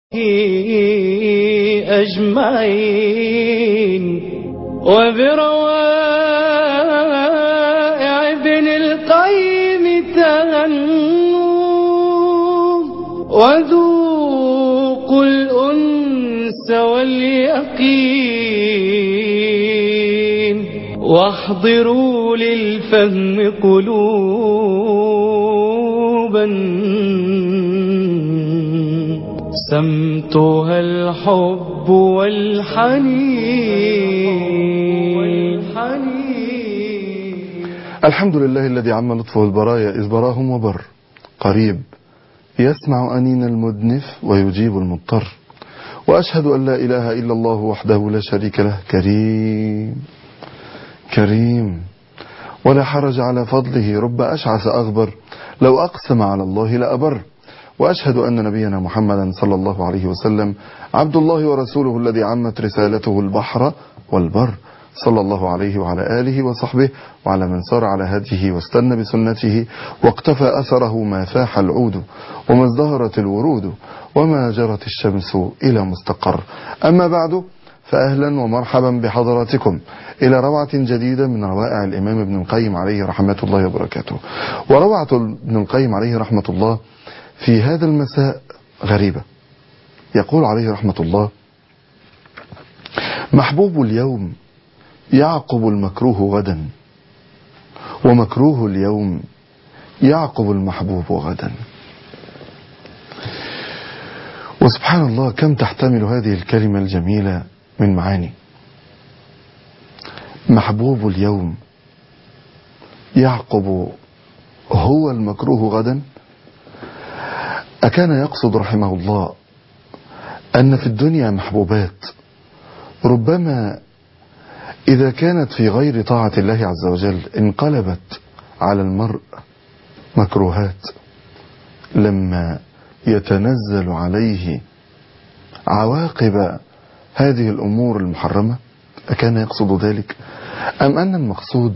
أجمعين وبروائع ابن القيم تغنوا وذوقوا الأنس واليقين واحضروا للفهم قلوبا سمتها الحب والحنين الحمد لله الذي عم لطفه البرايا إذ براهم وبر قريب يسمع أنين المدنف ويجيب المضطر وأشهد أن لا إله إلا الله وحده لا شريك له كريم كريم ولا حرج على فضله رب أشعث أغبر لو أقسم على الله لأبر وأشهد أن نبينا محمدا صلى الله عليه وسلم عبد الله ورسوله الذي عمت رسالته البحر والبر صلى الله عليه وعلى آله وصحبه وعلى من سار على هديه واستنى بسنته واقتفى أثره ما فاح العود وما ازدهرت الورود وما جرت الشمس إلى مستقر أما بعد فأهلا ومرحبا بحضراتكم إلى روعة جديدة من روائع الإمام ابن القيم عليه رحمة الله وبركاته وروعة ابن القيم عليه رحمة الله في هذا المساء غريبة يقول عليه رحمة الله محبوب اليوم يعقب المكروه غدا ومكروه اليوم يعقب المحبوب غدا وسبحان الله كم تحتمل هذه الكلمة الجميلة من معاني محبوب اليوم يعقب هو المكروه غدا أكان يقصد رحمه الله أن في الدنيا محبوبات ربما إذا كانت في غير طاعة الله عز وجل انقلبت على المرء مكروهات لما يتنزل عليه عواقب هذه الأمور المحرمة أكان يقصد ذلك أم أن المقصود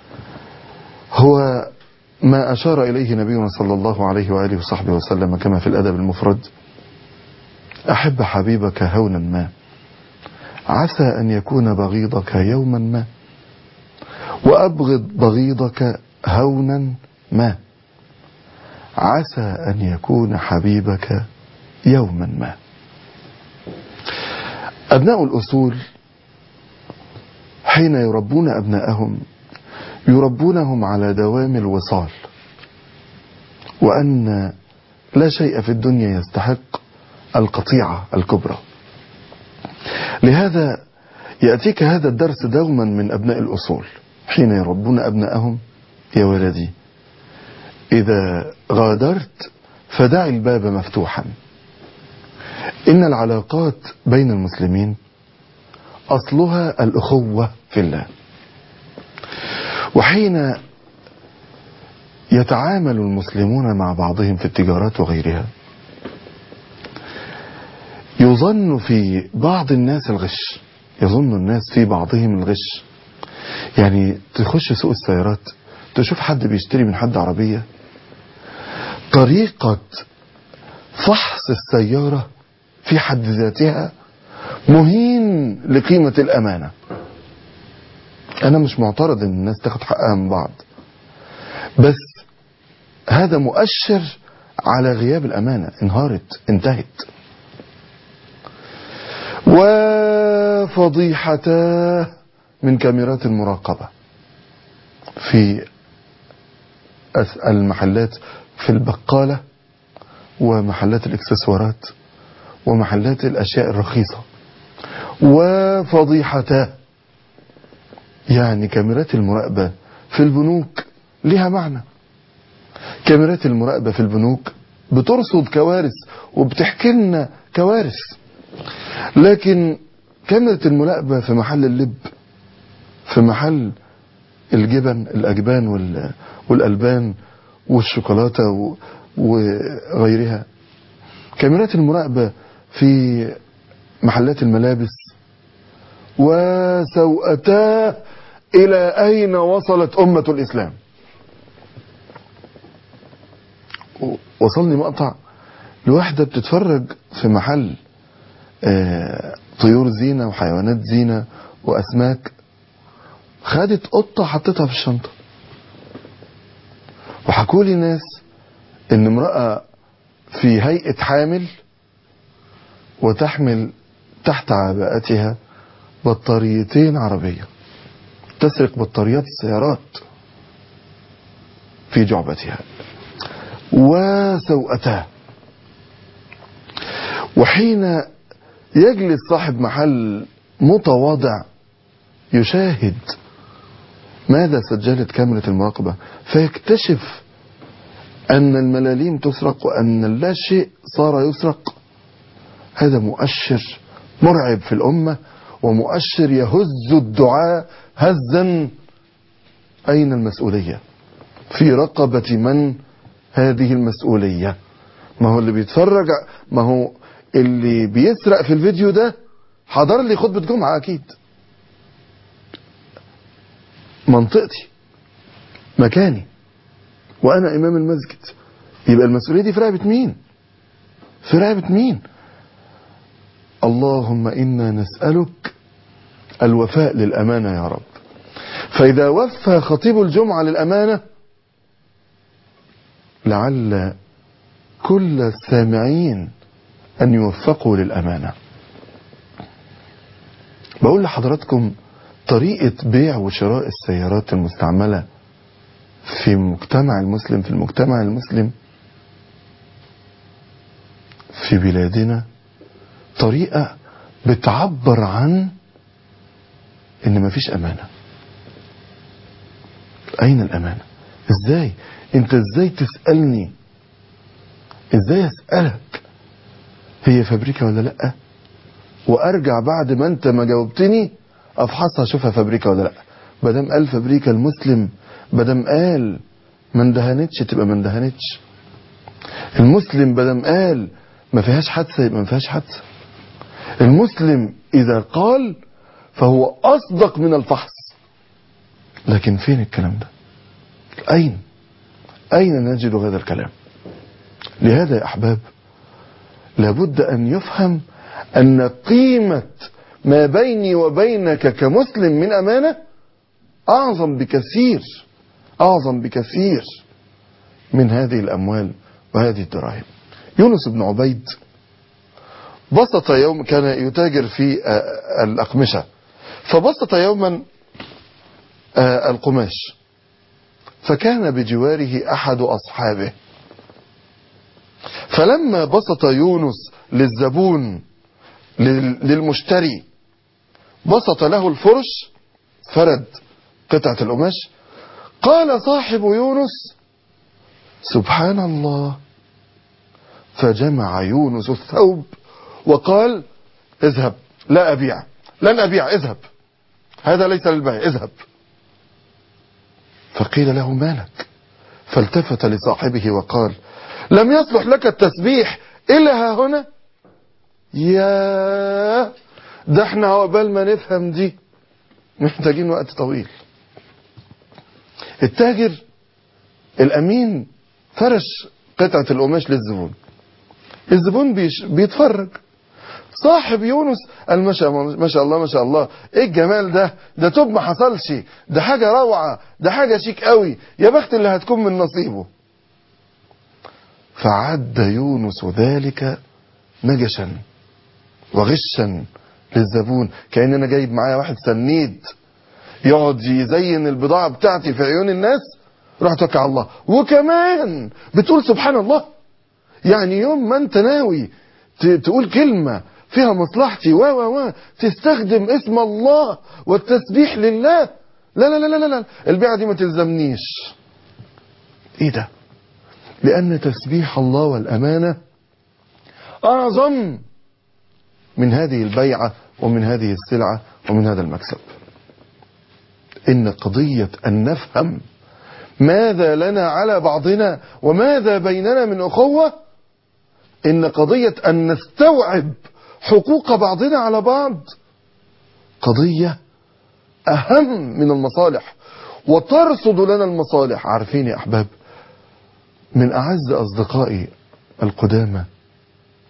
هو ما أشار إليه نبينا صلى الله عليه وآله وصحبه وسلم كما في الأدب المفرد أحب حبيبك هونا ما عسى أن يكون بغيضك يوما ما وأبغض بغيضك هونا ما عسى أن يكون حبيبك يوما ما أبناء الأصول حين يربون أبناءهم يربونهم على دوام الوصال وأن لا شيء في الدنيا يستحق القطيعة الكبرى لهذا يأتيك هذا الدرس دوما من أبناء الأصول حين يربون أبناءهم يا ولدي إذا غادرت فدع الباب مفتوحا إن العلاقات بين المسلمين أصلها الأخوة في الله وحين يتعامل المسلمون مع بعضهم في التجارات وغيرها يظن في بعض الناس الغش يظن الناس في بعضهم الغش يعني تخش سوق السيارات تشوف حد بيشتري من حد عربية طريقة فحص السيارة في حد ذاتها مهين لقيمة الأمانة أنا مش معترض إن الناس تاخد حقها من بعض بس هذا مؤشر على غياب الأمانة انهارت انتهت وفضيحتاه من كاميرات المراقبة في المحلات في البقالة ومحلات الاكسسوارات ومحلات الأشياء الرخيصة وفضيحتاه يعني كاميرات المراقبة في البنوك لها معنى كاميرات المراقبة في البنوك بترصد كوارث وبتحكي لنا كوارث لكن كاميرا المراقبة في محل اللب في محل الجبن الأجبان والألبان والشوكولاتة وغيرها كاميرات المراقبة في محلات الملابس وسوءتاه إلى أين وصلت أمة الإسلام وصلني مقطع لواحدة بتتفرج في محل آه، طيور زينة وحيوانات زينة وأسماك خدت قطة حطتها في الشنطة وحكوا لي ناس ان امرأة في هيئة حامل وتحمل تحت عباءتها بطاريتين عربية تسرق بطاريات السيارات في جعبتها وسوءتها وحين يجلس صاحب محل متواضع يشاهد ماذا سجلت كاميرا المراقبة فيكتشف أن الملاليم تسرق وأن لا شيء صار يسرق هذا مؤشر مرعب في الأمة ومؤشر يهز الدعاء هزا أين المسؤولية في رقبة من هذه المسؤولية ما هو اللي بيتفرج ما هو اللي بيسرق في الفيديو ده حضر لي خطبة جمعة أكيد منطقتي مكاني وأنا إمام المسجد يبقى المسؤولية دي في رقبة مين في رقبة مين اللهم إنا نسألك الوفاء للأمانة يا رب فإذا وفى خطيب الجمعة للأمانة لعل كل السامعين أن يوفقوا للأمانة بقول لحضراتكم طريقة بيع وشراء السيارات المستعملة في مجتمع المسلم في المجتمع المسلم في بلادنا طريقة بتعبر عن ان مفيش امانة اين الامانة ازاي انت ازاي تسألني ازاي اسألك هي فابريكا ولا لا وارجع بعد ما انت ما جاوبتني افحصها اشوفها فابريكا ولا لا بدم قال فابريكا المسلم بدم قال ما اندهنتش تبقى ما اندهنتش المسلم بدم قال ما فيهاش حادثه يبقى ما فيهاش حادثه المسلم اذا قال فهو اصدق من الفحص لكن فين الكلام ده اين اين نجد هذا الكلام لهذا يا احباب لابد ان يفهم ان قيمه ما بيني وبينك كمسلم من امانه اعظم بكثير اعظم بكثير من هذه الاموال وهذه الدراهم يونس بن عبيد بسط يوم كان يتاجر في الاقمشه فبسط يوما القماش فكان بجواره احد اصحابه فلما بسط يونس للزبون للمشتري بسط له الفرش فرد قطعة القماش قال صاحب يونس سبحان الله فجمع يونس الثوب وقال اذهب لا أبيع لن أبيع اذهب هذا ليس للبيع اذهب فقيل له مالك فالتفت لصاحبه وقال لم يصلح لك التسبيح إلا ها هنا يا ده احنا عقبال ما نفهم دي محتاجين وقت طويل التاجر الامين فرش قطعة القماش للزبون الزبون بيش بيتفرج صاحب يونس قال ما شاء ما شاء الله ما شاء الله ايه الجمال ده ده توب ما حصلش ده حاجه روعه ده حاجه شيك قوي يا بخت اللي هتكون من نصيبه فعد يونس ذلك نجشا وغشا للزبون كأن انا جايب معايا واحد سنيد يقعد يزين البضاعة بتاعتي في عيون الناس روح توكل على الله وكمان بتقول سبحان الله يعني يوم ما انت ناوي تقول كلمة فيها مصلحتي و و و تستخدم اسم الله والتسبيح لله لا لا لا لا لا البيعة دي ما تلزمنيش ايه ده لأن تسبيح الله والأمانة أعظم من هذه البيعة ومن هذه السلعة ومن هذا المكسب إن قضية أن نفهم ماذا لنا على بعضنا وماذا بيننا من أخوة إن قضية أن نستوعب حقوق بعضنا على بعض قضية أهم من المصالح وترصد لنا المصالح عارفين يا أحباب من أعز أصدقائي القدامى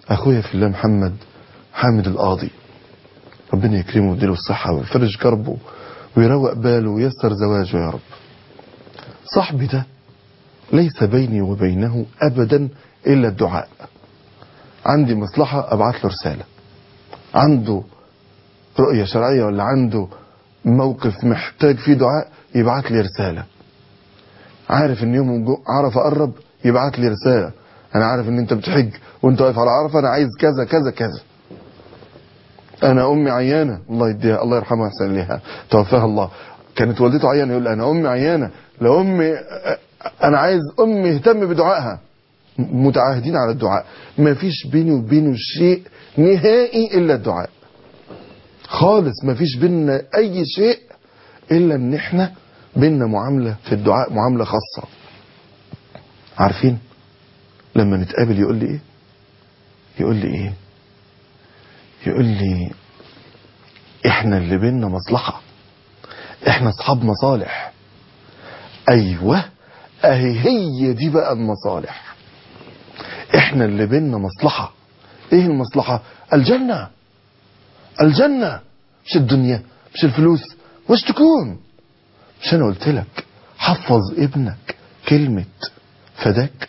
اخويا في الله محمد حامد القاضي ربنا يكرمه ويديله الصحة ويفرج كربه ويروق باله ويسر زواجه يا رب صاحبي ده ليس بيني وبينه ابدا الا الدعاء عندي مصلحة ابعت له رسالة عنده رؤية شرعية ولا عنده موقف محتاج فيه دعاء يبعت لي رسالة عارف ان يوم جو- عرفة قرب يبعت لي رسالة انا عارف ان انت بتحج وانت واقف على عرفة انا عايز كذا كذا كذا انا امي عيانة الله يديها الله يرحمها ويحسن اليها توفاها الله كانت والدته عيانة يقول انا امي عيانة لو امي انا عايز امي يهتم بدعائها متعاهدين على الدعاء ما فيش بيني وبينه شيء نهائي الا الدعاء خالص ما فيش بيننا اي شيء الا ان احنا بيننا معاملة في الدعاء معاملة خاصة عارفين لما نتقابل يقول لي ايه يقول لي ايه يقول لي احنا اللي بيننا مصلحة احنا اصحاب مصالح ايوه اهي هي دي بقى المصالح احنا اللي بيننا مصلحة ايه المصلحة الجنة الجنة مش الدنيا مش الفلوس وش تكون مش انا قلت لك حفظ ابنك كلمة فداك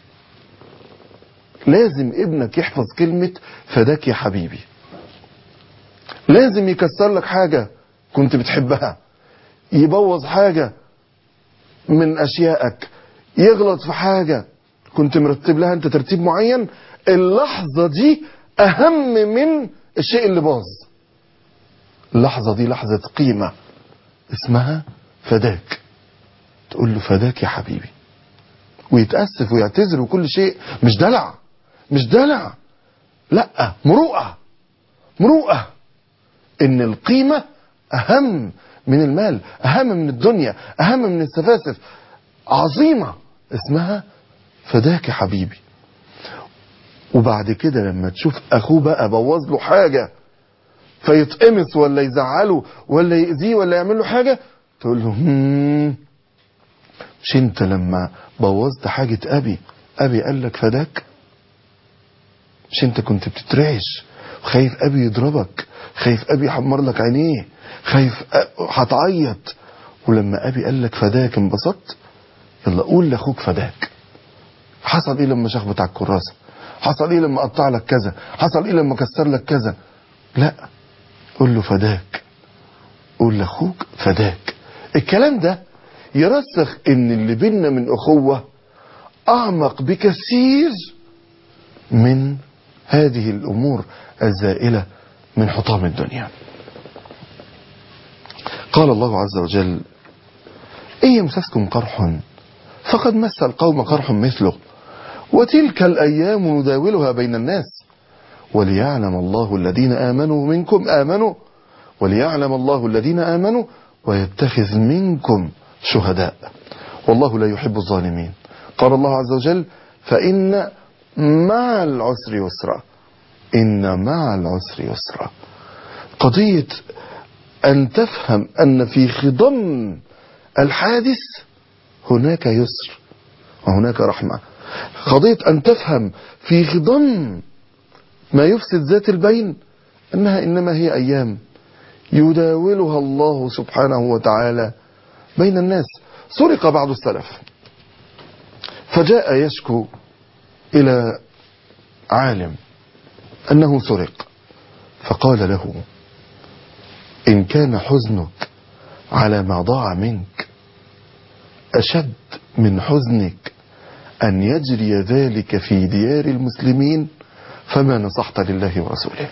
لازم ابنك يحفظ كلمة فداك يا حبيبي لازم يكسر لك حاجة كنت بتحبها يبوظ حاجة من أشيائك يغلط في حاجة كنت مرتب لها أنت ترتيب معين اللحظة دي أهم من الشيء اللي باظ اللحظة دي لحظة قيمة اسمها فداك تقول له فداك يا حبيبي ويتأسف ويعتذر وكل شيء مش دلع مش دلع لا مروءة مروءة ان القيمة اهم من المال اهم من الدنيا اهم من السفاسف عظيمة اسمها فداك يا حبيبي وبعد كده لما تشوف اخوه بقى بوظ له حاجة فيتقمص ولا يزعله ولا يأذيه ولا يعمل له حاجة تقول له هم مش انت لما بوظت حاجة ابي ابي قال لك فداك مش انت كنت بتترعش وخايف ابي يضربك خايف ابي يحمر لك عينيه خايف أ- هتعيط ولما ابي قال لك فداك انبسطت يلا قول لاخوك فداك حصل ايه لما شخبط على الكراسه حصل ايه لما قطع لك كذا حصل ايه لما كسر لك كذا لا قول له فداك قول لاخوك فداك الكلام ده يرسخ ان اللي بيننا من اخوه اعمق بكثير من هذه الامور الزائله من حطام الدنيا قال الله عز وجل إن يمسسكم قرح فقد مس القوم قرح مثله وتلك الأيام نداولها بين الناس وليعلم الله الذين آمنوا منكم آمنوا وليعلم الله الذين آمنوا ويتخذ منكم شهداء والله لا يحب الظالمين قال الله عز وجل فإن مع العسر يسرا إن مع العسر يسرا قضية أن تفهم أن في خضم الحادث هناك يسر وهناك رحمة قضية أن تفهم في خضم ما يفسد ذات البين أنها إنما هي أيام يداولها الله سبحانه وتعالى بين الناس سرق بعض السلف فجاء يشكو إلى عالم أنه سرق فقال له إن كان حزنك على ما ضاع منك أشد من حزنك أن يجري ذلك في ديار المسلمين فما نصحت لله ورسوله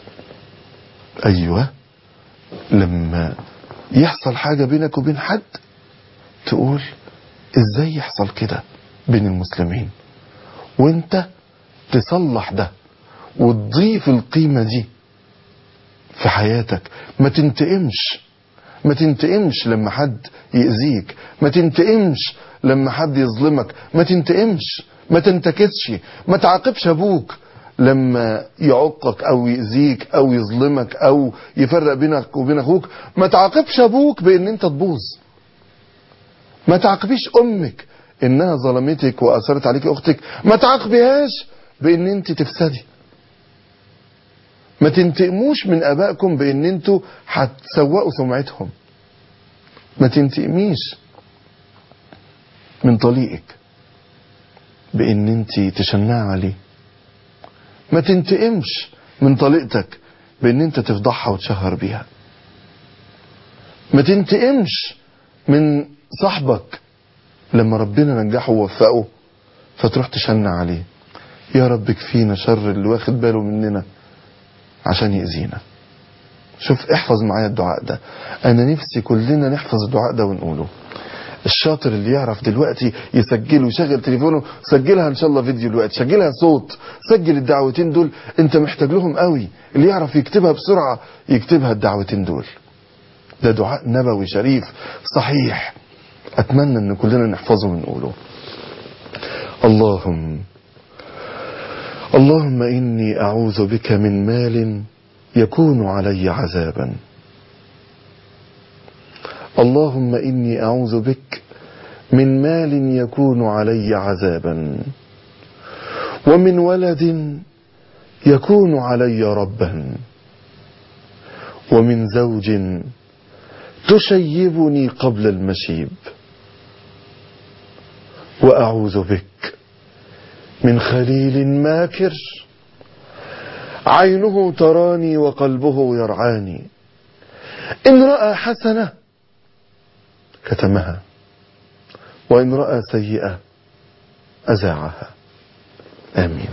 أيوة لما يحصل حاجة بينك وبين حد تقول ازاي يحصل كده بين المسلمين وانت تصلح ده وتضيف القيمة دي في حياتك ما تنتقمش ما تنتقمش لما حد يأذيك ما تنتقمش لما حد يظلمك ما تنتقمش ما تنتكسش ما تعاقبش ابوك لما يعقك او يأذيك او يظلمك او يفرق بينك وبين اخوك ما تعاقبش ابوك بان انت تبوظ ما تعاقبيش امك انها ظلمتك واثرت عليك اختك ما تعاقبيهاش بان انت تفسدي ما تنتقموش من ابائكم بان انتوا هتسوقوا سمعتهم ما تنتقميش من طليقك بان انت تشنعي عليه ما تنتقمش من طليقتك بان انت تفضحها وتشهر بيها ما تنتقمش من صاحبك لما ربنا نجحه ووفقه فتروح تشنع عليه يا رب كفينا شر اللي واخد باله مننا عشان يأذينا شوف احفظ معايا الدعاء ده انا نفسي كلنا نحفظ الدعاء ده ونقوله الشاطر اللي يعرف دلوقتي يسجله ويشغل تليفونه سجلها ان شاء الله فيديو دلوقتي سجلها صوت سجل الدعوتين دول انت محتاج لهم قوي اللي يعرف يكتبها بسرعة يكتبها الدعوتين دول ده دعاء نبوي شريف صحيح اتمنى ان كلنا نحفظه ونقوله اللهم اللهم اني اعوذ بك من مال يكون علي عذابا اللهم اني اعوذ بك من مال يكون علي عذابا ومن ولد يكون علي ربا ومن زوج تشيبني قبل المشيب واعوذ بك من خليل ماكر عينه تراني وقلبه يرعاني ان راى حسنه كتمها وان راى سيئه اذاعها امين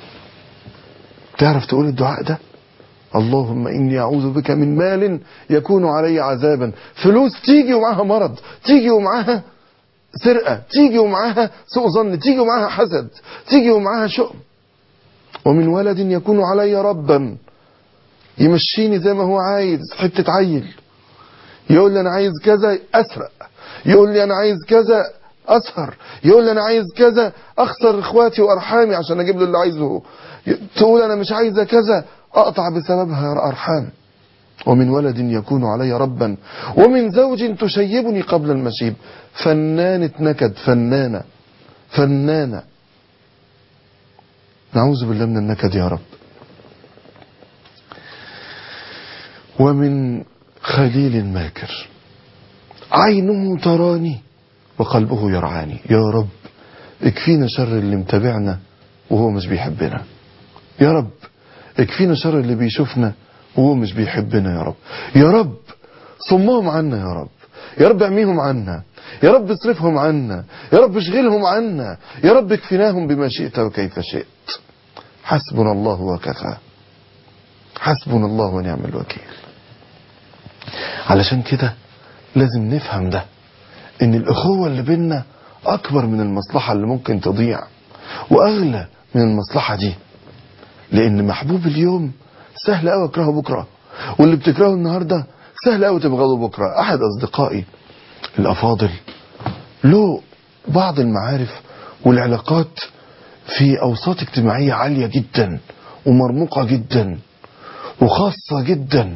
تعرف تقول الدعاء ده اللهم إني أعوذ بك من مال يكون علي عذابا فلوس تيجي ومعها مرض تيجي ومعها سرقة تيجي ومعها سوء ظن تيجي ومعها حسد تيجي ومعها شؤم ومن ولد يكون علي ربا يمشيني زي ما هو عايز حتة عيل يقول لي أنا عايز كذا أسرق يقول لي أنا عايز كذا أسهر يقول لي أنا عايز كذا أخسر إخواتي وأرحامي عشان أجيب له اللي عايزه تقول أنا مش عايزة كذا أقطع بسببها أرحام ومن ولد يكون علي ربا ومن زوج تشيبني قبل المشيب فنانة نكد فنانة فنانة نعوذ بالله من النكد يا رب ومن خليل ماكر عينه تراني وقلبه يرعاني يا رب اكفينا شر اللي متابعنا وهو مش بيحبنا يا رب اكفينا شر اللي بيشوفنا وهو مش بيحبنا يا رب يا رب صمهم عنا يا رب يا رب اعميهم عنا يا رب اصرفهم عنا يا رب اشغلهم عنا يا رب اكفناهم بما شئت وكيف شئت حسبنا الله وكفى حسبنا الله ونعم الوكيل علشان كده لازم نفهم ده ان الاخوة اللي بينا اكبر من المصلحة اللي ممكن تضيع واغلى من المصلحة دي لان محبوب اليوم سهل قوي اكرهه بكره واللي بتكرهه النهارده سهل قوي تبغضه بكره احد اصدقائي الافاضل له بعض المعارف والعلاقات في اوساط اجتماعيه عاليه جدا ومرموقه جدا وخاصه جدا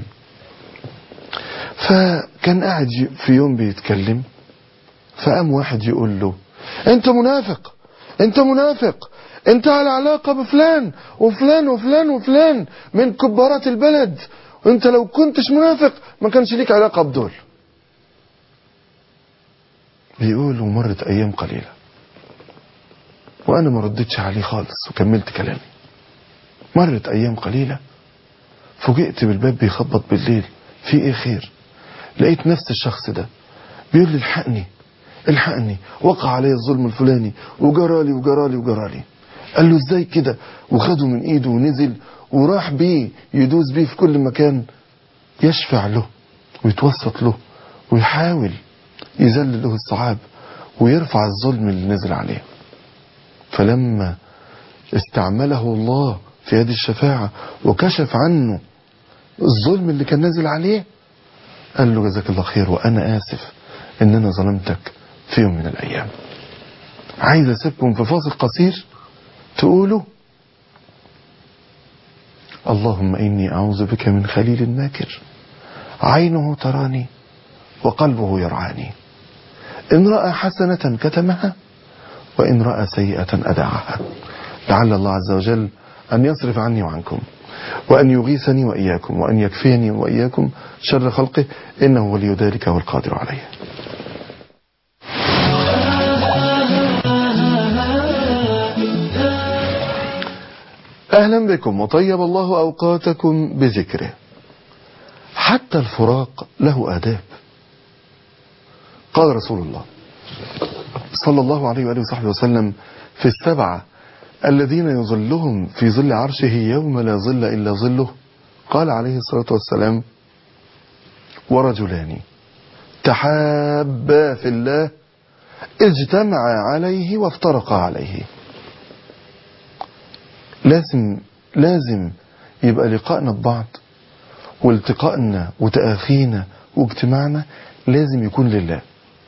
فكان قاعد في يوم بيتكلم فقام واحد يقول له انت منافق انت منافق انت على علاقة بفلان وفلان وفلان وفلان من كبارات البلد وانت لو كنتش منافق ما كانش ليك علاقة بدول بيقول ومرت ايام قليلة وانا ما ردتش عليه خالص وكملت كلامي مرت ايام قليلة فوجئت بالباب بيخبط بالليل في ايه خير لقيت نفس الشخص ده بيقول لي الحقني الحقني وقع علي الظلم الفلاني وجرالي وجرالي وجرالي قال له ازاي كده وخده من ايده ونزل وراح بيه يدوس بيه في كل مكان يشفع له ويتوسط له ويحاول يذلل له الصعاب ويرفع الظلم اللي نزل عليه فلما استعمله الله في هذه الشفاعة وكشف عنه الظلم اللي كان نازل عليه قال له جزاك الله خير وأنا آسف إن أنا ظلمتك في يوم من الأيام عايز أسيبكم في فاصل قصير تقولوا اللهم إني أعوذ بك من خليل ماكر عينه تراني وقلبه يرعاني إن رأى حسنة كتمها وإن رأى سيئة أدعها لعل الله عز وجل أن يصرف عني وعنكم وأن يغيثني وإياكم وأن يكفيني وإياكم شر خلقه إنه ولي ذلك والقادر عليه أهلا بكم وطيب الله أوقاتكم بذكره حتى الفراق له آداب قال رسول الله صلى الله عليه وآله وصحبه وسلم في السبعة الذين يظلهم في ظل عرشه يوم لا ظل إلا ظله قال عليه الصلاة والسلام ورجلان تحابا في الله اجتمعا عليه وافترقا عليه لازم لازم يبقى لقائنا ببعض والتقائنا وتآخينا واجتماعنا لازم يكون لله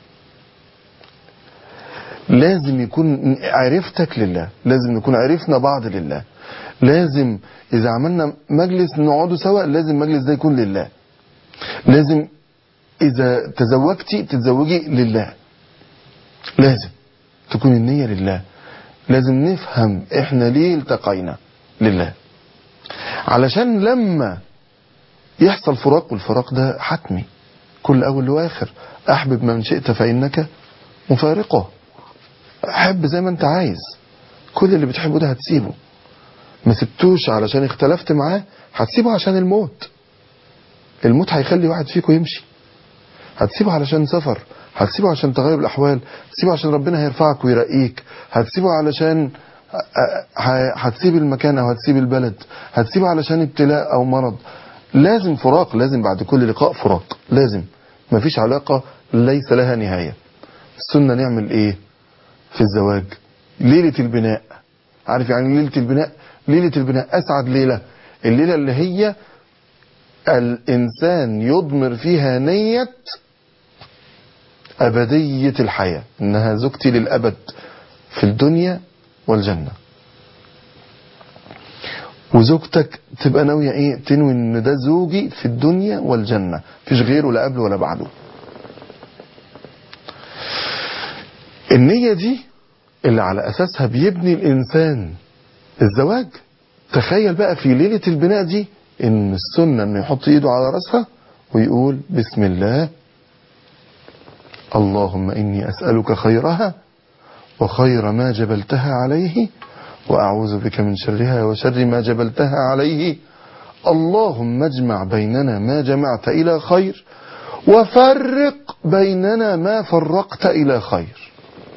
لازم يكون عرفتك لله لازم نكون عرفنا بعض لله لازم إذا عملنا مجلس نقعدوا سوا لازم المجلس ده يكون لله لازم إذا تزوجتي تتزوجي لله لازم تكون النية لله لازم نفهم احنا ليه التقينا لله علشان لما يحصل فراق والفراق ده حتمي كل أول وآخر أحبب من شئت فإنك مفارقه حب زي ما انت عايز كل اللي بتحبه ده هتسيبه ما سبتوش علشان اختلفت معاه هتسيبه عشان الموت الموت هيخلي واحد فيكم يمشي هتسيبه علشان سفر هتسيبه عشان تغير الأحوال هتسيبه عشان ربنا هيرفعك ويرقيك هتسيبه علشان هتسيب المكان أو هتسيب البلد هتسيبه علشان ابتلاء أو مرض لازم فراق لازم بعد كل لقاء فراق لازم مفيش علاقة ليس لها نهاية السنة نعمل ايه في الزواج ليلة البناء عارف يعني ليلة البناء ليلة البناء أسعد ليلة الليلة اللي هي الإنسان يضمر فيها نية أبدية الحياة إنها زوجتي للأبد في الدنيا والجنة وزوجتك تبقى ناوية ايه تنوي ان ده زوجي في الدنيا والجنة مفيش غيره لا قبله ولا بعده النية دي اللي على أساسها بيبني الإنسان الزواج تخيل بقى في ليلة البناء دي إن السنة إنه يحط إيده على رأسها ويقول بسم الله اللهم إني أسألك خيرها وخير ما جبلتها عليه وأعوذ بك من شرها وشر ما جبلتها عليه اللهم اجمع بيننا ما جمعت إلى خير وفرق بيننا ما فرقت إلى خير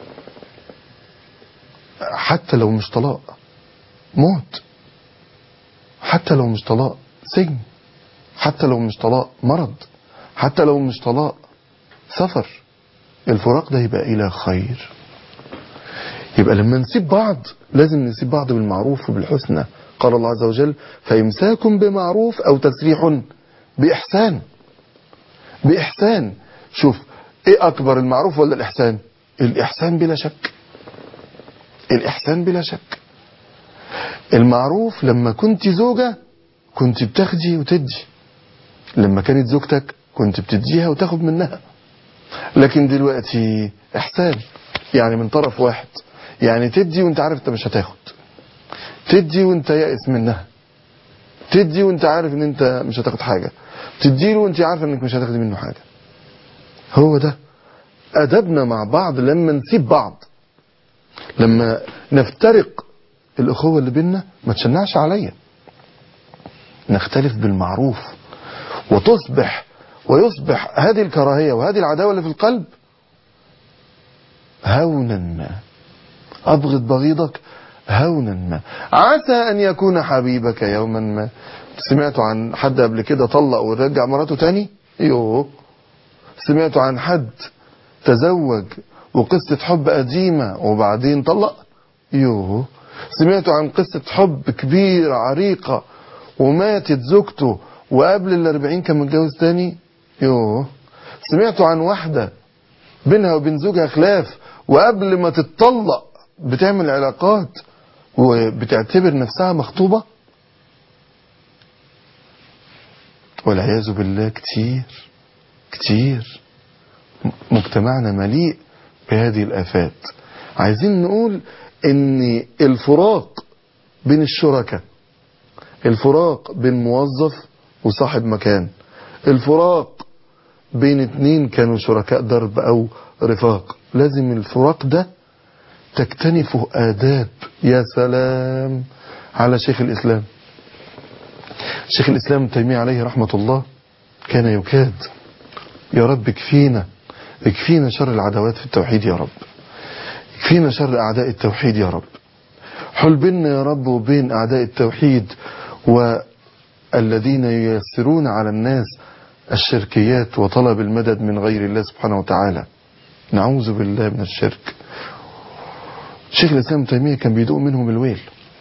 حتى لو مش طلاق موت حتى لو مش طلاق سجن حتى لو مش طلاق مرض حتى لو مش طلاق سفر الفراق ده يبقى إلى خير يبقى لما نسيب بعض لازم نسيب بعض بالمعروف وبالحسنى قال الله عز وجل فإمساكم بمعروف أو تسريح بإحسان بإحسان شوف إيه أكبر المعروف ولا الإحسان الإحسان بلا شك الإحسان بلا شك المعروف لما كنت زوجة كنت بتاخدي وتدي لما كانت زوجتك كنت بتديها وتاخد منها لكن دلوقتي إحسان يعني من طرف واحد يعني تدي وانت عارف انت مش هتاخد تدي وانت يائس منها تدي وانت عارف ان انت مش هتاخد حاجة تديله وانت عارف انك مش هتاخدي منه حاجة هو ده أدبنا مع بعض لما نسيب بعض لما نفترق الأخوة اللي بينا ما تشنعش عليا نختلف بالمعروف وتصبح ويصبح هذه الكراهية وهذه العداوة اللي في القلب هونا ما أبغض بغيضك هونا ما عسى أن يكون حبيبك يوما ما سمعتوا عن حد قبل كده طلق ورجع مراته تاني يوه سمعتوا عن حد تزوج وقصة حب قديمة وبعدين طلق يوه سمعتوا عن قصة حب كبيرة عريقة وماتت زوجته وقبل الاربعين كان متجوز تاني يوه سمعتوا عن واحدة بينها وبين زوجها خلاف وقبل ما تتطلق بتعمل علاقات وبتعتبر نفسها مخطوبة والعياذ بالله كتير كتير مجتمعنا مليء بهذه الآفات عايزين نقول ان الفراق بين الشركاء الفراق بين موظف وصاحب مكان الفراق بين اتنين كانوا شركاء درب او رفاق لازم الفراق ده تكتنفه آداب يا سلام على شيخ الإسلام شيخ الإسلام ابن تيمية عليه رحمة الله كان يكاد يا رب اكفينا اكفينا شر العداوات في التوحيد يا رب اكفينا شر أعداء التوحيد يا رب حل بيننا يا رب وبين أعداء التوحيد والذين ييسرون على الناس الشركيات وطلب المدد من غير الله سبحانه وتعالى نعوذ بالله من الشرك شيخ الإسلام ابن تيمية كان بيدوق منهم الويل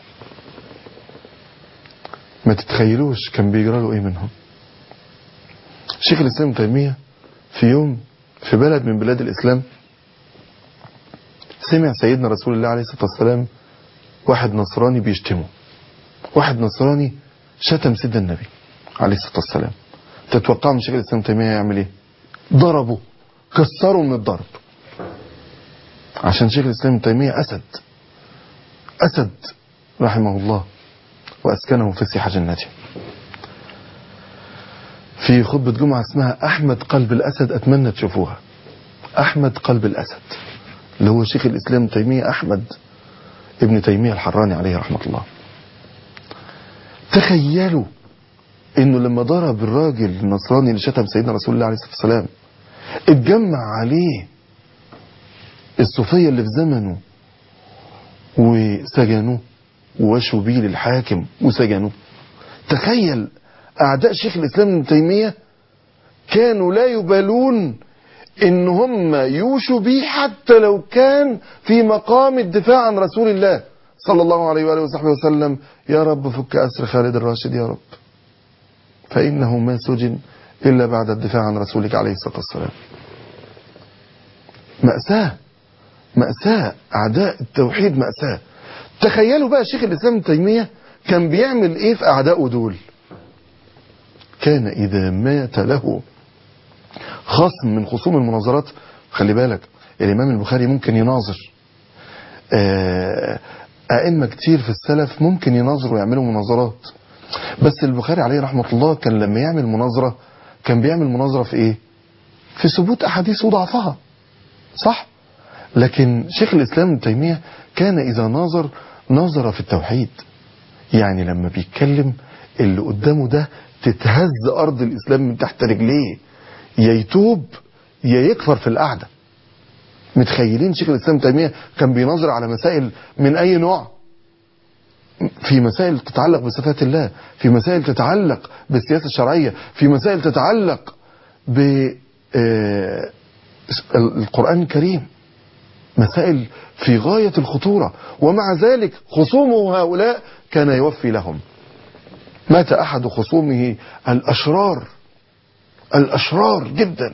ما تتخيلوش كان بيجرى له ايه منهم شيخ الإسلام ابن تيمية في يوم في بلد من بلاد الإسلام سمع سيدنا رسول الله عليه الصلاة والسلام واحد نصراني بيشتمه واحد نصراني شتم سيدنا النبي عليه الصلاة والسلام تتوقع من شيخ الإسلام ابن تيمية يعمل ايه ضربه كسره من الضرب عشان شيخ الإسلام ابن تيمية أسد أسد رحمه الله وأسكنه في سيح جنته في خطبة جمعة اسمها أحمد قلب الأسد أتمنى تشوفوها أحمد قلب الأسد اللي هو شيخ الإسلام ابن تيمية أحمد ابن تيمية الحراني عليه رحمة الله تخيلوا انه لما ضرب الراجل النصراني اللي شتم سيدنا رسول الله عليه الصلاة والسلام اتجمع عليه الصوفية اللي في زمنه وسجنوه ووشوا بيه للحاكم وسجنوه تخيل أعداء شيخ الإسلام ابن تيمية كانوا لا يبالون إن هم يوشوا بيه حتى لو كان في مقام الدفاع عن رسول الله صلى الله عليه وآله وصحبه وسلم يا رب فك أسر خالد الراشد يا رب فإنه ما سجن إلا بعد الدفاع عن رسولك عليه الصلاة والسلام مأساة مأساة أعداء التوحيد مأساة تخيلوا بقى شيخ الإسلام ابن تيمية كان بيعمل إيه في أعدائه دول كان إذا مات له خصم من خصوم المناظرات خلي بالك الإمام البخاري ممكن يناظر أئمة كتير في السلف ممكن يناظروا ويعملوا مناظرات بس البخاري عليه رحمة الله كان لما يعمل مناظرة كان بيعمل مناظرة في إيه في ثبوت أحاديث وضعفها صح لكن شيخ الإسلام ابن تيمية كان إذا ناظر ناظر في التوحيد يعني لما بيتكلم اللي قدامه ده تتهز أرض الإسلام من تحت رجليه يا يتوب يا يكفر في القعدة متخيلين شيخ الإسلام ابن تيمية كان بيناظر على مسائل من أي نوع في مسائل تتعلق بصفات الله في مسائل تتعلق بالسياسة الشرعية في مسائل تتعلق بالقرآن الكريم مسائل في غاية الخطورة ومع ذلك خصومه هؤلاء كان يوفي لهم مات أحد خصومه الأشرار الأشرار جدا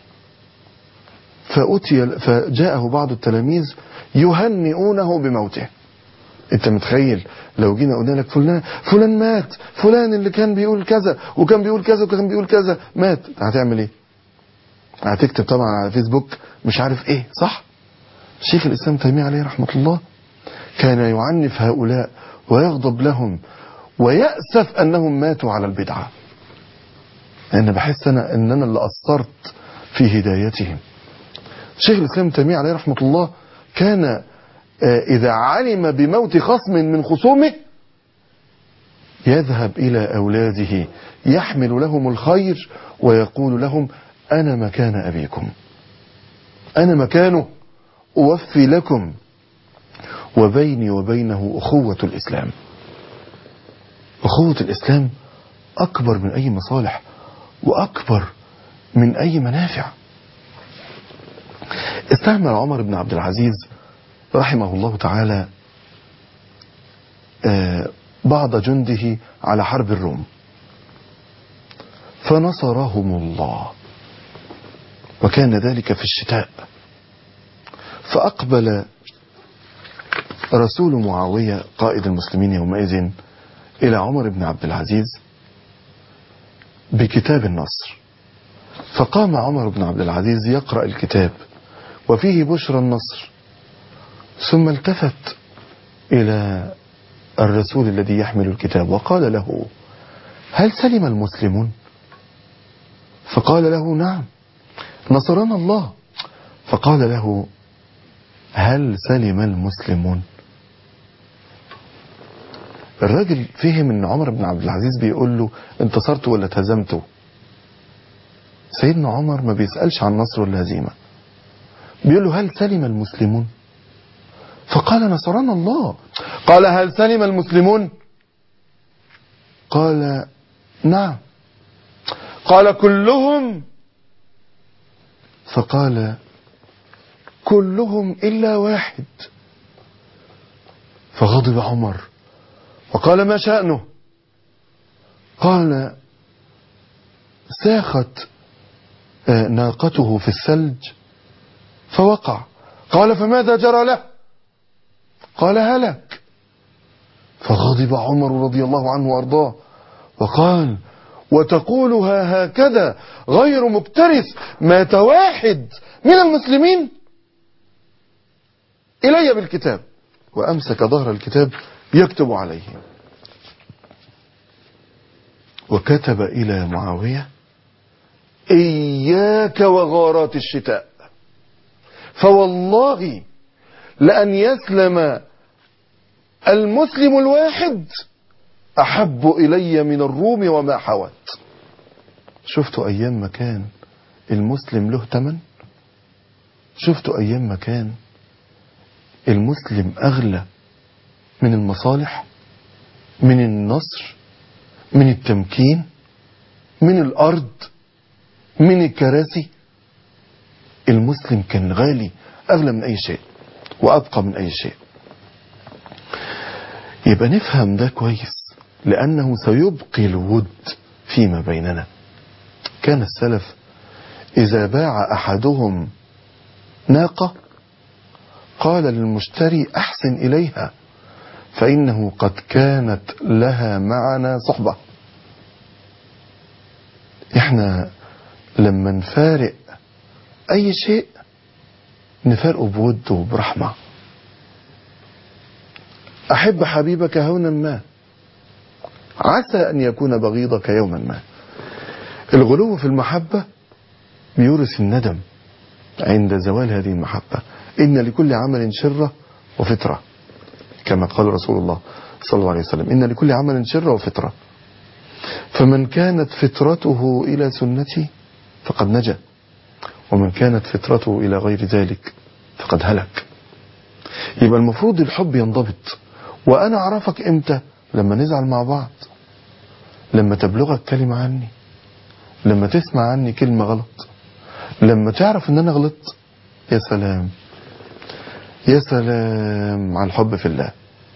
فأتي فجاءه بعض التلاميذ يهنئونه بموته انت متخيل لو جينا قلنا لك فلان فلان مات فلان اللي كان بيقول كذا وكان بيقول كذا وكان بيقول كذا مات هتعمل ايه هتكتب طبعا على فيسبوك مش عارف ايه صح شيخ الاسلام تيميه عليه رحمه الله كان يعنف هؤلاء ويغضب لهم ويأسف انهم ماتوا على البدعه لان بحس انا ان انا اللي قصرت في هدايتهم شيخ الاسلام تيميه عليه رحمه الله كان إذا علم بموت خصم من خصومه يذهب إلى أولاده يحمل لهم الخير ويقول لهم أنا مكان أبيكم أنا مكانه أوفي لكم وبيني وبينه أخوة الإسلام أخوة الإسلام أكبر من أي مصالح وأكبر من أي منافع استعمل عمر بن عبد العزيز رحمه الله تعالى بعض جنده على حرب الروم فنصرهم الله وكان ذلك في الشتاء فأقبل رسول معاوية قائد المسلمين يومئذ إلى عمر بن عبد العزيز بكتاب النصر فقام عمر بن عبد العزيز يقرأ الكتاب وفيه بشرى النصر ثم التفت إلى الرسول الذي يحمل الكتاب وقال له هل سلم المسلمون فقال له نعم نصرنا الله فقال له هل سلم المسلمون الراجل فهم ان عمر بن عبد العزيز بيقول له انتصرت ولا اتهزمت سيدنا عمر ما بيسألش عن نصر ولا هزيمة بيقول له هل سلم المسلمون فقال نصرنا الله قال هل سلم المسلمون قال نعم قال كلهم فقال كلهم إلا واحد فغضب عمر وقال ما شأنه قال ساخت ناقته في الثلج فوقع قال فماذا جرى له قال هلك فغضب عمر رضي الله عنه وارضاه وقال وتقولها هكذا غير مكترث مات واحد من المسلمين إلي بالكتاب وأمسك ظهر الكتاب يكتب عليه وكتب إلى معاوية إياك وغارات الشتاء فوالله لأن يسلم المسلم الواحد أحب إلي من الروم وما حوت شفتوا أيام ما كان المسلم له تمن شفتوا أيام ما كان المسلم أغلى من المصالح من النصر من التمكين من الأرض من الكراسي المسلم كان غالي أغلى من أي شيء وأبقى من أي شيء يبقى نفهم ده كويس لأنه سيبقي الود فيما بيننا كان السلف إذا باع أحدهم ناقة قال للمشتري أحسن إليها فإنه قد كانت لها معنا صحبة إحنا لما نفارق أي شيء نفارقه بود وبرحمة أحب حبيبك هونا ما عسى أن يكون بغيضك يوما ما الغلو في المحبة بيورث الندم عند زوال هذه المحبة إن لكل عمل شرة وفطرة كما قال رسول الله صلى الله عليه وسلم إن لكل عمل شرة وفطرة فمن كانت فطرته إلى سنتي فقد نجا ومن كانت فطرته إلى غير ذلك فقد هلك يبقى المفروض الحب ينضبط وأنا أعرفك إمتى لما نزعل مع بعض لما تبلغك كلمة عني لما تسمع عني كلمة غلط لما تعرف ان انا غلطت يا سلام يا سلام على الحب في الله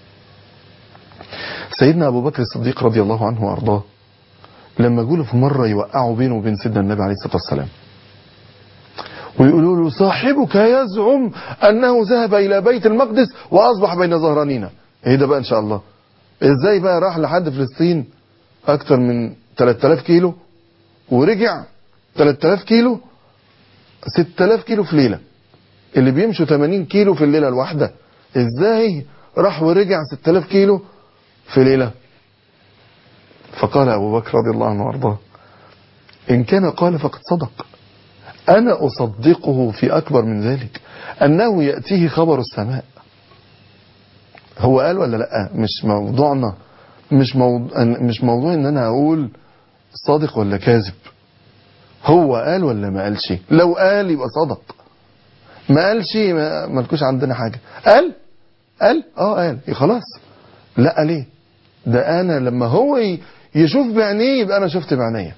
سيدنا ابو بكر الصديق رضي الله عنه وارضاه لما جوله في مرة يوقعوا بينه وبين سيدنا النبي عليه الصلاة والسلام ويقولوا له صاحبك يزعم انه ذهب الى بيت المقدس واصبح بين ظهرانينا ايه ده بقى ان شاء الله ازاي بقى راح لحد فلسطين اكتر من 3000 كيلو ورجع 3000 كيلو 6000 كيلو في ليلة اللي بيمشوا 80 كيلو في الليلة الواحدة ازاي راح ورجع 6000 كيلو في ليلة فقال ابو بكر رضي الله عنه وارضاه ان كان قال فقد صدق انا اصدقه في اكبر من ذلك انه يأتيه خبر السماء هو قال ولا لا مش موضوعنا مش موضوع مش موضوع ان انا اقول صادق ولا كاذب هو قال ولا ما قالش لو قال يبقى صدق ما قالش ما ملكوش عندنا حاجة قال قال اه قال إيه خلاص لا ليه ده انا لما هو يشوف بعينيه يبقى انا شفت بعينيا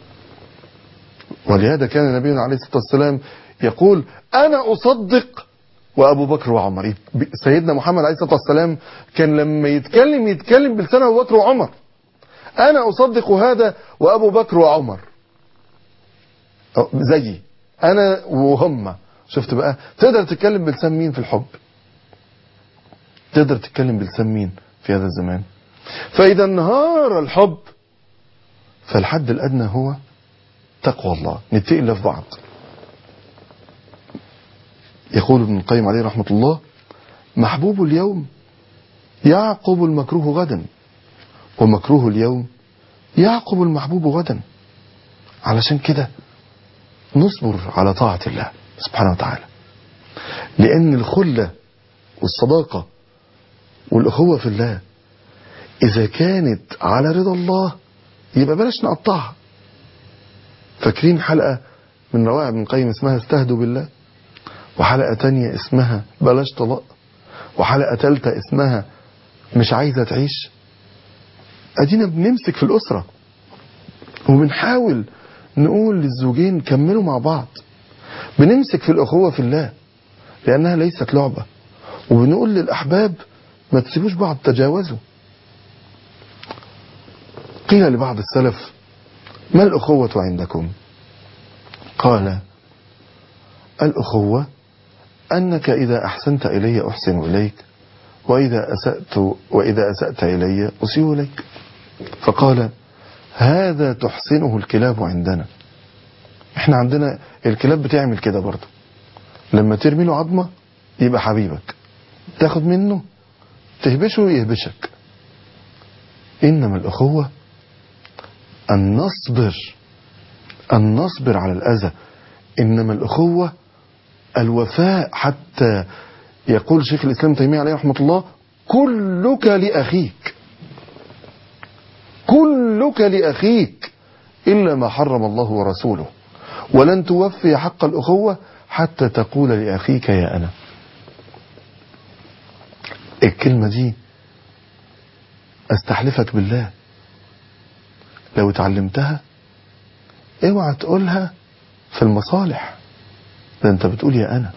ولهذا كان نبينا عليه الصلاة والسلام يقول انا اصدق وابو بكر وعمر سيدنا محمد عليه الصلاة والسلام كان لما يتكلم يتكلم بلسان ابو بكر وعمر انا اصدق هذا وابو بكر وعمر زيي انا وهم شفت بقى تقدر تتكلم بلسان مين في الحب تقدر تتكلم بلسان مين في هذا الزمان فاذا انهار الحب فالحد الادنى هو تقوى الله نتقي الله في بعض يقول ابن القيم عليه رحمة الله محبوب اليوم يعقب المكروه غدا ومكروه اليوم يعقب المحبوب غدا علشان كده نصبر على طاعة الله سبحانه وتعالى لأن الخلة والصداقة والأخوة في الله إذا كانت على رضا الله يبقى بلاش نقطعها فاكرين حلقة من روائع ابن القيم اسمها استهدوا بالله وحلقة تانية اسمها بلاش طلاق وحلقة تالتة اسمها مش عايزة تعيش ادينا بنمسك في الأسرة وبنحاول نقول للزوجين كملوا مع بعض بنمسك في الأخوة في الله لأنها ليست لعبة وبنقول للأحباب ما تسيبوش بعض تجاوزوا قيل لبعض السلف ما الأخوة عندكم قال الأخوة أنك إذا أحسنت إلي أحسن إليك وإذا أسأت وإذا أسأت إلي أسيء إليك فقال هذا تحسنه الكلاب عندنا احنا عندنا الكلاب بتعمل كده برضه لما ترمي له عظمة يبقى حبيبك تاخد منه تهبشه يهبشك إنما الأخوة أن نصبر أن نصبر على الأذى إنما الأخوة الوفاء حتى يقول شيخ الإسلام تيمية عليه رحمة الله كلك لأخيك كلك لأخيك إلا ما حرم الله ورسوله ولن توفي حق الأخوة حتى تقول لأخيك يا أنا الكلمة دي استحلفك بالله لو اتعلمتها اوعى تقولها في المصالح ده انت بتقول يا انا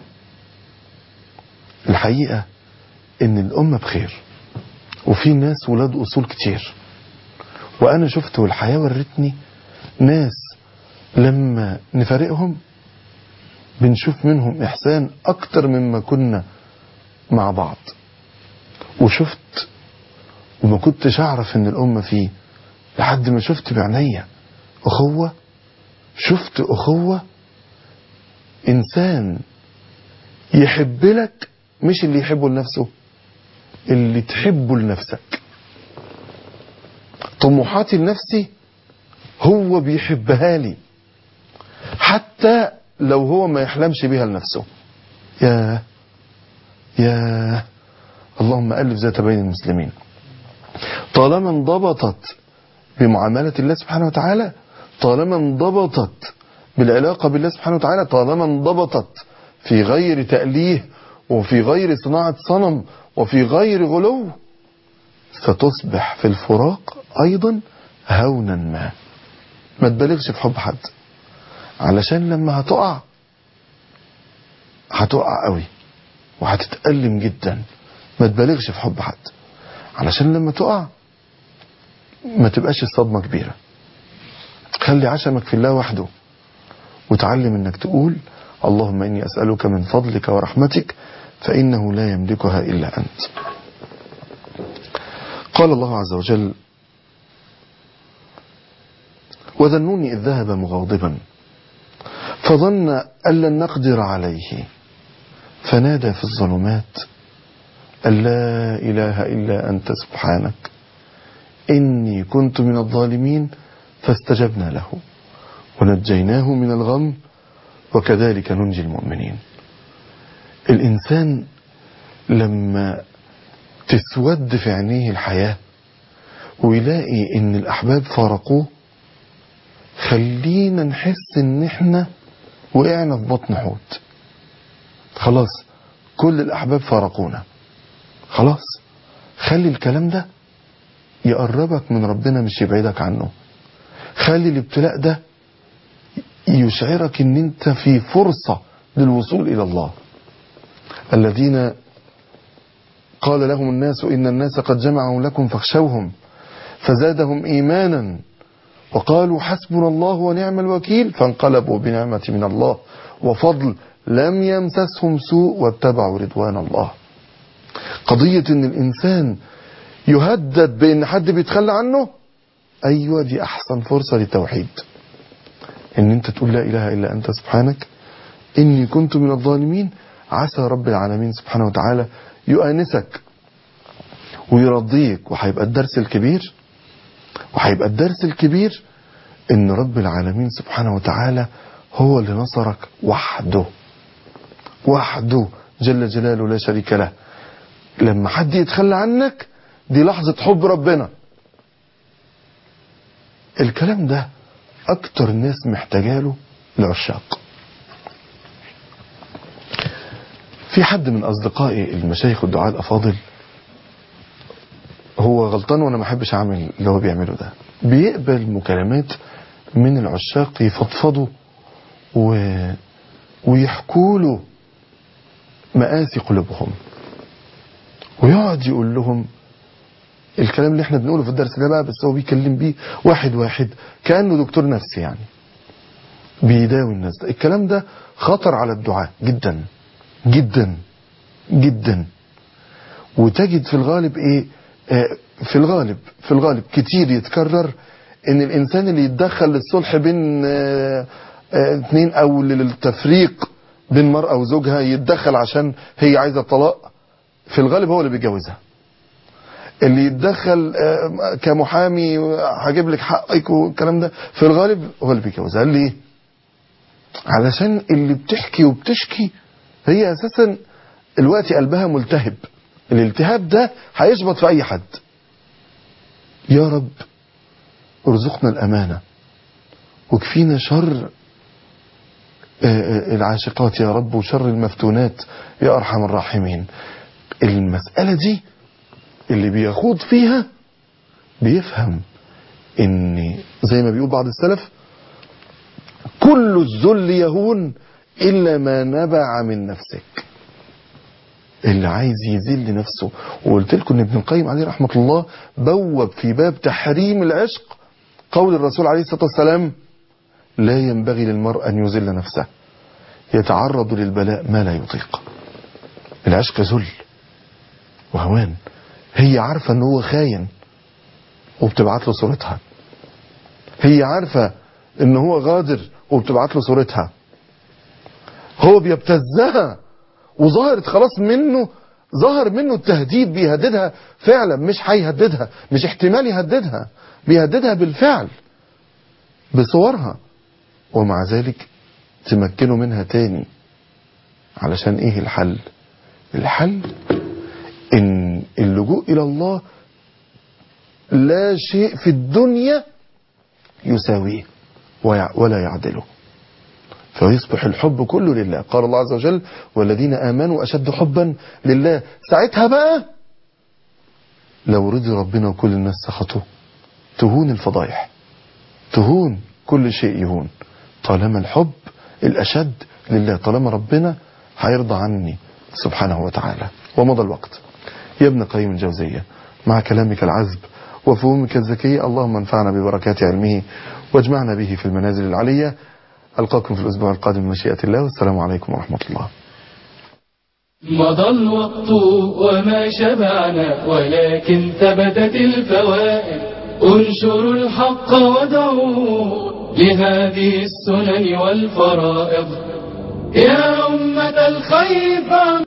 الحقيقة ان الامة بخير وفي ناس ولاد اصول كتير وانا شفت والحياة ورتني ناس لما نفارقهم بنشوف منهم احسان اكتر مما كنا مع بعض وشفت وما كنتش اعرف ان الامة فيه لحد ما شفت بعينيا اخوة شفت اخوة انسان يحب لك مش اللي يحبه لنفسه اللي تحبه لنفسك طموحاتي لنفسي هو بيحبها لي حتى لو هو ما يحلمش بيها لنفسه يا يا اللهم ألف ذات بين المسلمين طالما انضبطت بمعاملة الله سبحانه وتعالى طالما انضبطت بالعلاقة بالله سبحانه وتعالى طالما انضبطت في غير تأليه وفي غير صناعة صنم وفي غير غلو ستصبح في الفراق أيضا هونا ما ما تبالغش في حب حد علشان لما هتقع هتقع قوي وهتتألم جدا ما تبالغش في حب حد علشان لما تقع ما تبقاش الصدمة كبيرة خلي عشمك في الله وحده وتعلم انك تقول اللهم اني اسألك من فضلك ورحمتك فانه لا يملكها الا انت قال الله عز وجل وذنوني اذ ذهب مغاضبا فظن ان لن نقدر عليه فنادى في الظلمات أن لا إله إلا أنت سبحانك إني كنت من الظالمين فاستجبنا له ونجيناه من الغم وكذلك ننجي المؤمنين الإنسان لما تسود في عينيه الحياة ويلاقي إن الأحباب فارقوه خلينا نحس إن إحنا وقعنا في بطن حوت خلاص كل الأحباب فارقونا خلاص خلي الكلام ده يقربك من ربنا مش يبعدك عنه خلي الابتلاء ده يشعرك ان انت في فرصة للوصول الى الله الذين قال لهم الناس ان الناس قد جمعوا لكم فاخشوهم فزادهم ايمانا وقالوا حسبنا الله ونعم الوكيل فانقلبوا بنعمة من الله وفضل لم يمسسهم سوء واتبعوا رضوان الله قضية ان الانسان يهدد بان حد بيتخلى عنه ايوه دي احسن فرصة للتوحيد ان انت تقول لا اله الا انت سبحانك اني كنت من الظالمين عسى رب العالمين سبحانه وتعالى يؤانسك ويرضيك وهيبقى الدرس الكبير وهيبقى الدرس الكبير ان رب العالمين سبحانه وتعالى هو اللي نصرك وحده وحده جل جلاله لا شريك له لما حد يتخلى عنك دي لحظة حب ربنا الكلام ده اكتر ناس محتاجاله العشاق في حد من اصدقائي المشايخ والدعاء الافاضل هو غلطان وانا ما احبش اعمل اللي هو بيعمله ده بيقبل مكالمات من العشاق يفضفضوا و... ويحكوا له مآسي قلوبهم ويقعد يقول لهم الكلام اللي احنا بنقوله في الدرس ده بقى بس هو بيكلم بيه واحد واحد كأنه دكتور نفسي يعني بيداوي الناس ده الكلام ده خطر على الدعاء جدا جدا جدا وتجد في الغالب ايه آه في الغالب في الغالب كتير يتكرر ان الانسان اللي يتدخل للصلح بين آه آه اثنين او للتفريق بين مرأة وزوجها يتدخل عشان هي عايزة الطلاق في الغالب هو اللي بيتجوزها اللي يتدخل كمحامي هجيب لك حقك والكلام ده في الغالب هو اللي بيتجوزها ليه علشان اللي بتحكي وبتشكي هي اساسا الوقت قلبها ملتهب الالتهاب ده هيشبط في اي حد يا رب ارزقنا الامانه وكفينا شر العاشقات يا رب وشر المفتونات يا ارحم الراحمين المساله دي اللي بيخوض فيها بيفهم ان زي ما بيقول بعض السلف كل الذل يهون الا ما نبع من نفسك اللي عايز يذل نفسه وقلت لكم ان ابن القيم عليه رحمه الله بوب في باب تحريم العشق قول الرسول عليه الصلاه والسلام لا ينبغي للمرء ان يذل نفسه يتعرض للبلاء ما لا يطيق العشق ذل وهوان هي عارفة ان هو خاين وبتبعت له صورتها هي عارفة ان هو غادر وبتبعت له صورتها هو بيبتزها وظهرت خلاص منه ظهر منه التهديد بيهددها فعلا مش هيهددها مش احتمال يهددها بيهددها بالفعل بصورها ومع ذلك تمكنه منها تاني علشان ايه الحل الحل ان اللجوء الى الله لا شيء في الدنيا يساويه ولا يعدله فيصبح الحب كله لله قال الله عز وجل والذين آمنوا أشد حبا لله ساعتها بقى لو رضي ربنا وكل الناس سخطوا تهون الفضايح تهون كل شيء يهون طالما الحب الأشد لله طالما ربنا هيرضى عني سبحانه وتعالى ومضى الوقت يا ابن قيم الجوزية مع كلامك العذب وفهومك الذكي اللهم انفعنا ببركات علمه واجمعنا به في المنازل العلية ألقاكم في الأسبوع القادم بمشيئة الله والسلام عليكم ورحمة الله مضى الوقت وما شبعنا ولكن ثبتت الفوائد انشروا الحق ودعوا لهذه السنن والفرائض يا أمة الخير